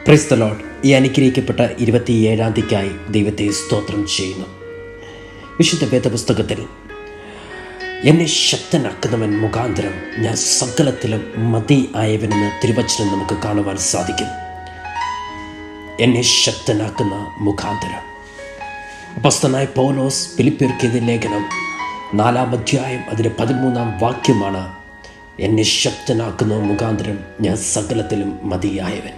praise the load ഈ അനുഗ്രഹിക്കപ്പെട്ട ഇരുപത്തിയേഴാം തീയതിക്കായി ദൈവത്തെ സ്തോത്രം ചെയ്യുന്നു വിശുദ്ധ വേദപുസ്തകത്തിൽ എന്നെ ശക്തനാക്കുന്നവൻ മുഖാന്തരം ഞാൻ സകലത്തിലും മതി ആയവനെന്ന് തിരുവചനം നമുക്ക് കാണുവാൻ സാധിക്കും എന്നെ ശക്തനാക്കുന്ന മുഖാന്തരം അപ്പസ്തനായ പൗലോസ് ഫിലിപ്പിയർക്കെതിരെ ലേഖനം നാലാം അധ്യായം അതിൻ്റെ പതിമൂന്നാം വാക്യമാണ് എന്നെ ശക്തനാക്കുന്ന മുഖാന്തരം ഞാൻ സകലത്തിലും മതിയായവൻ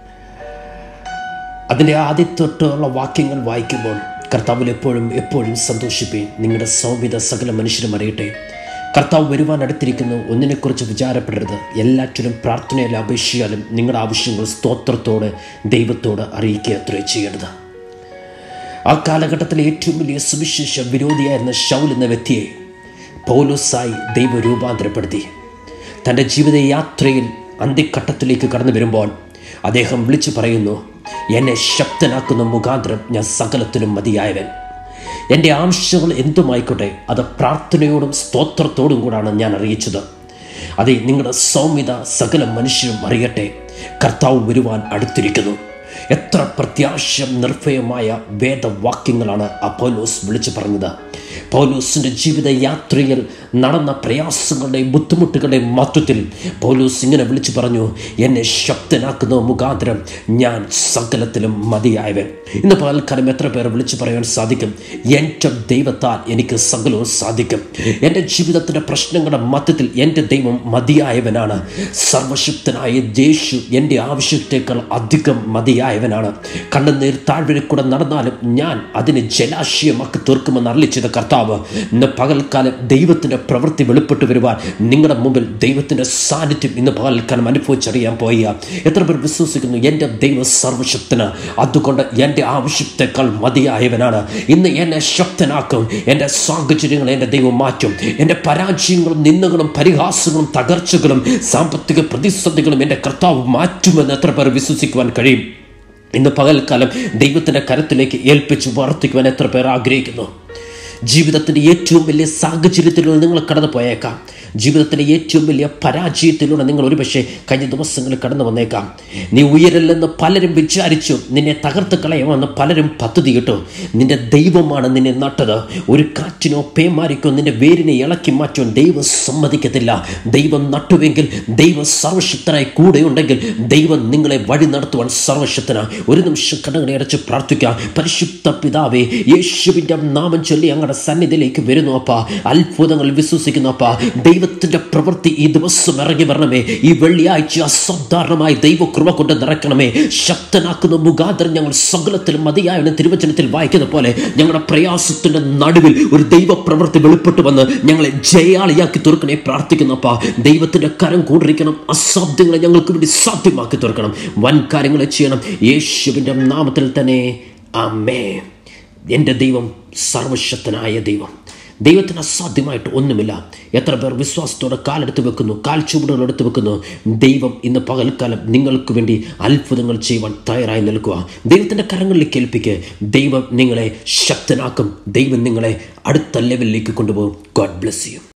അതിൻ്റെ ആദ്യത്തൊട്ടുള്ള വാക്യങ്ങൾ വായിക്കുമ്പോൾ കർത്താവിൽ എപ്പോഴും എപ്പോഴും സന്തോഷിപ്പേ നിങ്ങളുടെ സൗമ്യത സകല മനുഷ്യരും അറിയട്ടെ കർത്താവ് വരുവാൻ അടുത്തിരിക്കുന്നു ഒന്നിനെക്കുറിച്ച് വിചാരപ്പെടരുത് എല്ലാറ്റിലും പ്രാർത്ഥനയിൽ അപേക്ഷിച്ചാലും നിങ്ങളുടെ ആവശ്യങ്ങൾ സ്തോത്രത്തോടെ ദൈവത്തോട് അറിയിക്കുക അത്രേ ചെയ്യരുത് ആ കാലഘട്ടത്തിലെ ഏറ്റവും വലിയ സുവിശേഷ വിരോധിയായിരുന്ന ഷൗൽ എന്ന വ്യക്തിയെ പൗലോസായി ദൈവ രൂപാന്തരപ്പെടുത്തി തൻ്റെ ജീവിത യാത്രയിൽ അന്ത്യഘട്ടത്തിലേക്ക് കടന്നു വരുമ്പോൾ അദ്ദേഹം വിളിച്ചു പറയുന്നു എന്നെ ശക്തനാക്കുന്ന മുഖാന്തരം ഞാൻ സകലത്തിനും മതിയായവൻ എൻ്റെ ആവശ്യങ്ങൾ എന്തുമായിക്കോട്ടെ അത് പ്രാർത്ഥനയോടും സ്തോത്രത്തോടും കൂടാണ് ഞാൻ അറിയിച്ചത് അതെ നിങ്ങളുടെ സൗമ്യത സകല മനുഷ്യരും അറിയട്ടെ കർത്താവ് വരുവാൻ അടുത്തിരിക്കുന്നു എത്ര പ്രത്യാശ നിർഭയമായ വേദവാക്യങ്ങളാണ് അപ്പോലോസ് വിളിച്ചു പറഞ്ഞത് പൗലോസിൻ്റെ ജീവിത യാത്രയിൽ നടന്ന പ്രയാസങ്ങളുടെയും ബുദ്ധിമുട്ടുകളുടെയും മധ്യത്തിൽ പൗലോസ് ഇങ്ങനെ വിളിച്ചു പറഞ്ഞു എന്നെ ശക്തനാക്കുന്ന മുഖാന്തരം ഞാൻ സകലത്തിലും മതിയായവൻ ഇന്ന് പകൽക്കാലം എത്ര പേർ വിളിച്ചു പറയാൻ സാധിക്കും എൻ്റെ ദൈവത്താൽ എനിക്ക് സകലവും സാധിക്കും എൻ്റെ ജീവിതത്തിൻ്റെ പ്രശ്നങ്ങളുടെ മധ്യത്തിൽ എൻ്റെ ദൈവം മതിയായവനാണ് സർവശക്തനായ യേശു എൻ്റെ ആവശ്യത്തേക്കാൾ അധികം മതിയായവനാണ് കണ്ണുനീർ താഴ്വരെ കൂടെ നടന്നാലും ഞാൻ അതിനെ ജലാശയമാക്കി തീർക്കുമെന്ന് അറിയിച്ചത് കർത്താവ് ഇന്ന് പകൽക്കാലം ദൈവത്തിൻ്റെ പ്രവൃത്തി വെളിപ്പെട്ട് വരുവാൻ നിങ്ങളുടെ മുമ്പിൽ ദൈവത്തിൻ്റെ സാന്നിധ്യം ഇന്ന് പകൽക്കാലം അനുഭവിച്ചറിയാൻ പോയ എത്ര പേർ വിശ്വസിക്കുന്നു എൻ്റെ ദൈവ സർവശക്തന് അതുകൊണ്ട് എൻ്റെ ആവശ്യത്തെക്കാൾ മതിയായവനാണ് ഇന്ന് എന്നെ ശക്തനാക്കും എൻ്റെ സാഹചര്യങ്ങൾ എൻ്റെ ദൈവം മാറ്റും എൻ്റെ പരാജയങ്ങളും നിന്ദകളും പരിഹാസങ്ങളും തകർച്ചകളും സാമ്പത്തിക പ്രതിസന്ധികളും എൻ്റെ കർത്താവ് മാറ്റുമെന്ന് എത്ര പേർ വിശ്വസിക്കുവാൻ കഴിയും ഇന്ന് പകൽക്കാലം ദൈവത്തിൻ്റെ കരത്തിലേക്ക് ഏൽപ്പിച്ച് വർത്തിക്കുവാൻ എത്ര പേർ ആഗ്രഹിക്കുന്നു ജീവിതത്തിൻ്റെ ഏറ്റവും വലിയ സാഹചര്യത്തിലൂടെ നിങ്ങൾ കടന്നു പോയേക്കാം ജീവിതത്തിലെ ഏറ്റവും വലിയ പരാജയത്തിലൂടെ നിങ്ങൾ ഒരുപക്ഷെ കഴിഞ്ഞ ദിവസങ്ങളിൽ കടന്നു വന്നേക്കാം നീ ഉയരല്ലെന്ന് പലരും വിചാരിച്ചു നിന്നെ തകർത്ത് കളയുമെന്ന് പലരും പദ്ധതി കിട്ടു നിന്റെ ദൈവമാണ് നിന്നെ നട്ടത് ഒരു കാറ്റിനോ പേമാരിക്കോ നിന്റെ വേരിനെ ഇളക്കി മാറ്റുവാൻ ദൈവം സമ്മതിക്കത്തില്ല ദൈവം നട്ടുവെങ്കിൽ ദൈവം സർവശക്തനായി കൂടെയുണ്ടെങ്കിൽ ദൈവം നിങ്ങളെ വഴി നടത്തുവാൻ സർവശക്തനാണ് ഒരു നിമിഷം കണ്ണുകളെ അടച്ച് പ്രാർത്ഥിക്കാം പരിശുദ്ധ പിതാവേ യേശുവിൻ്റെ നാമം ചൊല്ലി ഞങ്ങളുടെ സന്നിധിയിലേക്ക് വരുന്നു അപ്പ അത്ഭുതങ്ങൾ വിശ്വസിക്കുന്നു അപ്പ ദൈവത്തിൻ്റെ പ്രവൃത്തി ഈ ദിവസം ഇറങ്ങി വരണമേ ഈ വെള്ളിയാഴ്ച അസാധാരണമായി ദൈവകൃപ കൊണ്ട് നിറയ്ക്കണമേ ശക്തനാക്കുന്ന മുഖാന്തരം ഞങ്ങൾ സകലത്തിലും മതിയായ തിരുവചനത്തിൽ വായിക്കുന്ന പോലെ ഞങ്ങളുടെ പ്രയാസത്തിൻ്റെ നടുവിൽ ഒരു ദൈവ പ്രവൃത്തി വെളിപ്പെട്ടു വന്ന് ഞങ്ങളെ ജയാളിയാക്കി തീർക്കണേ പ്രാർത്ഥിക്കുന്നപ്പ ദൈവത്തിൻ്റെ കരം കൂടിരിക്കണം അസാധ്യങ്ങളെ ഞങ്ങൾക്ക് വേണ്ടി സാധ്യമാക്കി തീർക്കണം വൻ കാര്യങ്ങളെ ചെയ്യണം യേശുവിൻ്റെ നാമത്തിൽ തന്നെ അമ്മേ എൻ്റെ ദൈവം സർവശക്തനായ ദൈവം ദൈവത്തിന് അസാധ്യമായിട്ട് ഒന്നുമില്ല എത്ര പേർ വിശ്വാസത്തോടെ കാലെടുത്ത് വെക്കുന്നു കാൽ ചുവടുകൾ എടുത്ത് വെക്കുന്നു ദൈവം ഇന്ന് പകൽക്കാലം നിങ്ങൾക്ക് വേണ്ടി അത്ഭുതങ്ങൾ ചെയ്യുവാൻ തയ്യാറായി നിൽക്കുക ദൈവത്തിൻ്റെ കരങ്ങളിലേക്ക് ഏൽപ്പിക്കുക ദൈവം നിങ്ങളെ ശക്തനാക്കും ദൈവം നിങ്ങളെ അടുത്ത ലെവലിലേക്ക് കൊണ്ടുപോകും ഗോഡ് ബ്ലെസ് യു